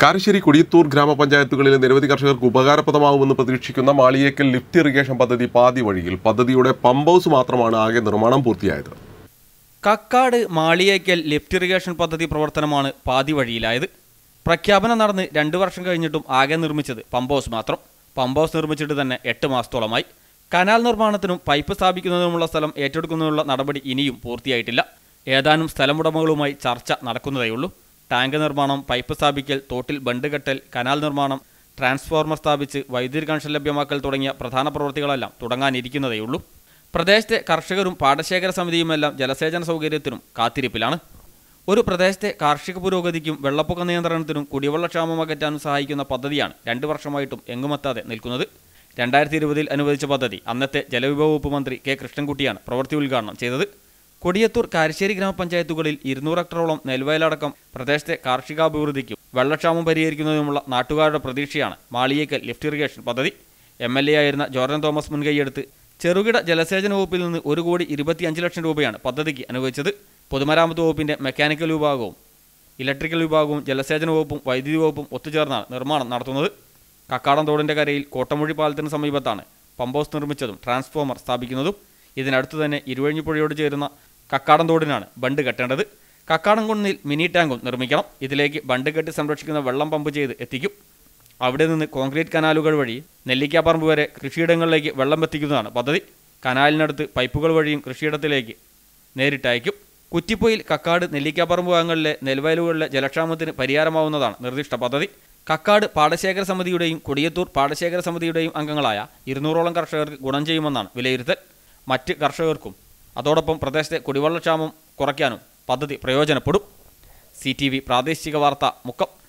കാരശ്ശേരി കൊടിയത്തൂർ ഗ്രാമപഞ്ചായത്തുകളിലെ നിരവധി കർഷകർക്ക് ഉപകാരപ്രദമാവുമെന്ന് പ്രതീക്ഷിക്കുന്ന മാളിയേക്കൽ ലിഫ്റ്റ് ഇറിഗേഷൻ പദ്ധതി പാതി വഴിയിൽ പദ്ധതിയുടെ പമ്പ് ഹൗസ് മാത്രമാണ് ആകെ നിർമ്മാണം പൂർത്തിയായത് കക്കാട് മാളിയേക്കൽ ലിഫ്റ്റ് ഇറിഗേഷൻ പദ്ധതി പ്രവർത്തനമാണ് പാതി വഴിയിലായത് പ്രഖ്യാപനം നടന്ന് രണ്ട് വർഷം കഴിഞ്ഞിട്ടും ആകെ നിർമ്മിച്ചത് പമ്പ് ഹൗസ് മാത്രം പമ്പ് ഹൗസ് നിർമ്മിച്ചിട്ട് തന്നെ എട്ട് മാസത്തോളമായി കനാൽ നിർമ്മാണത്തിനും പൈപ്പ് സ്ഥാപിക്കുന്നതിനുമുള്ള സ്ഥലം ഏറ്റെടുക്കുന്നതിനുള്ള നടപടി ഇനിയും പൂർത്തിയായിട്ടില്ല ഏതാനും സ്ഥലമുടമകളുമായി ചർച്ച നടക്കുന്നതേയുള്ളൂ ടാങ്ക് നിർമ്മാണം പൈപ്പ് സ്ഥാപിക്കൽ തോട്ടിൽ ബണ്ട് കെട്ടൽ കനാൽ നിർമ്മാണം ട്രാൻസ്ഫോർമർ സ്ഥാപിച്ച് വൈദ്യുതി കണക്ഷൻ ലഭ്യമാക്കൽ തുടങ്ങിയ പ്രധാന പ്രവൃത്തികളെല്ലാം തുടങ്ങാനിരിക്കുന്നതേയുള്ളൂ പ്രദേശത്തെ കർഷകരും പാടശേഖര സമിതിയുമെല്ലാം ജലസേചന സൗകര്യത്തിനും കാത്തിരിപ്പിലാണ് ഒരു പ്രദേശത്തെ കാർഷിക പുരോഗതിക്കും വെള്ളപ്പൊക്ക നിയന്ത്രണത്തിനും കുടിവെള്ളക്ഷാമം അകറ്റാനും സഹായിക്കുന്ന പദ്ധതിയാണ് രണ്ട് വർഷമായിട്ടും എങ്ങുമെത്താതെ നിൽക്കുന്നത് രണ്ടായിരത്തി ഇരുപതിൽ അനുവദിച്ച പദ്ധതി അന്നത്തെ ജലവിഭവ വകുപ്പ് മന്ത്രി കെ കൃഷ്ണൻകുട്ടിയാണ് പ്രവൃത്തി ഉദ്ഘാടനം ചെയ്തത് കൊടിയത്തൂർ കാരശ്ശേരി ഗ്രാമപഞ്ചായത്തുകളിൽ ഇരുന്നൂറ് ഹെക്ടറോളം നെൽവയലടക്കം പ്രദേശത്തെ കാർഷികാഭിവൃദ്ധിക്കും വെള്ളക്ഷാമം പരിഹരിക്കുന്നതിനുമുള്ള നാട്ടുകാരുടെ പ്രതീക്ഷയാണ് മാളിയേക്കൽ ലിഫ്റ്റ് ഇറിഗേഷൻ പദ്ധതി എം എൽ എ ആയിരുന്ന ജോർജൻ തോമസ് മുൻകൈയെടുത്ത് ചെറുകിട ജലസേചന വകുപ്പിൽ നിന്ന് ഒരു കോടി ഇരുപത്തിയഞ്ച് ലക്ഷം രൂപയാണ് പദ്ധതിക്ക് അനുവദിച്ചത് പൊതുമരാമത്ത് വകുപ്പിന്റെ മെക്കാനിക്കൽ വിഭാഗവും ഇലക്ട്രിക്കൽ വിഭാഗവും ജലസേചന വകുപ്പും വൈദ്യുതി വകുപ്പും ഒത്തുചേർന്നാണ് നിർമ്മാണം നടത്തുന്നത് കക്കാടം തോടിന്റെ കരയിൽ കോട്ടമൊഴി പാലത്തിന് സമീപത്താണ് പമ്പ് ഹൗസ് നിർമ്മിച്ചതും ട്രാൻസ്ഫോമർ സ്ഥാപിക്കുന്നതും ഇതിനടുത്ത് തന്നെ ഇരുവഴിഞ്ഞിപ്പുഴയോട് ചേരുന്ന കക്കാടം തോടിനാണ് ബണ്ട് കെട്ടേണ്ടത് കക്കാടം കുന്നിൽ മിനി ടാങ്കും നിർമ്മിക്കണം ഇതിലേക്ക് ബണ്ട് കെട്ടി സംരക്ഷിക്കുന്ന വെള്ളം പമ്പ് ചെയ്ത് എത്തിക്കും അവിടെ നിന്ന് കോൺക്രീറ്റ് കനാലുകൾ വഴി നെല്ലിക്കാപ്പറമ്പ് വരെ കൃഷിയിടങ്ങളിലേക്ക് വെള്ളം എത്തിക്കുന്നതാണ് പദ്ധതി കനാലിനടുത്ത് പൈപ്പുകൾ വഴിയും കൃഷിയിടത്തിലേക്ക് നേരിട്ട് അയക്കും കുറ്റിപ്പൊയിൽ കക്കാട് നെല്ലിക്കാപ്പറമ്പ് ഭാഗങ്ങളിലെ നെൽവയലുകളിലെ ജലക്ഷാമത്തിന് പരിഹാരമാവുന്നതാണ് നിർദ്ദിഷ്ട പദ്ധതി കക്കാട് പാടശേഖര സമിതിയുടെയും കൊടിയത്തൂർ പാടശേഖര സമിതിയുടെയും അംഗങ്ങളായ ഇരുന്നൂറോളം കർഷകർക്ക് ഗുണം ചെയ്യുമെന്നാണ് വിലയിരുത്തൽ മറ്റ് കർഷകർക്കും അതോടൊപ്പം പ്രദേശത്തെ കുടിവെള്ളക്ഷാമം കുറയ്ക്കാനും പദ്ധതി പ്രയോജനപ്പെടും സി പ്രാദേശിക വാർത്ത മുക്കം